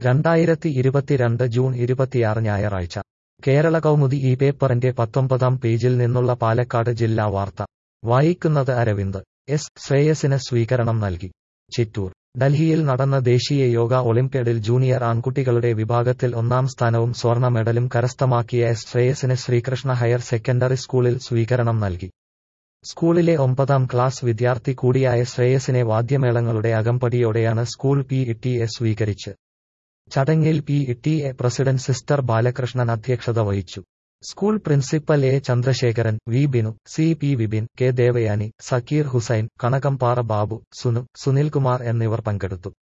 രണ്ടായിരത്തി ഇരുപത്തിരണ്ട് ജൂൺ ഇരുപത്തിയാറ് ഞായറാഴ്ച കേരള കൗമുദി ഈ പേപ്പറിന്റെ പത്തൊമ്പതാം പേജിൽ നിന്നുള്ള പാലക്കാട് ജില്ലാ വാർത്ത വായിക്കുന്നത് അരവിന്ദ് എസ് ശ്രേയസിന് സ്വീകരണം നൽകി ചിറ്റൂർ ഡൽഹിയിൽ നടന്ന ദേശീയ യോഗ ഒളിമ്പ്യാഡിൽ ജൂനിയർ ആൺകുട്ടികളുടെ വിഭാഗത്തിൽ ഒന്നാം സ്ഥാനവും സ്വർണ്ണ മെഡലും കരസ്ഥമാക്കിയ എസ് ശ്രേയസിന് ശ്രീകൃഷ്ണ ഹയർ സെക്കൻഡറി സ്കൂളിൽ സ്വീകരണം നൽകി സ്കൂളിലെ ഒമ്പതാം ക്ലാസ് വിദ്യാർത്ഥി കൂടിയായ ശ്രേയസിനെ വാദ്യമേളങ്ങളുടെ അകമ്പടിയോടെയാണ് സ്കൂൾ പി ഇ സ്വീകരിച്ച് ചടങ്ങിൽ P E president sister Balakrishnan അധ്യക്ഷത വഹിച്ചു school principal A Chandrasekharan V Binu C P Vipin K Devayani Sakkir Hussain Kanakampara Babu Sunu Sunilkumar എന്നിവർ പങ്കെടുത്തു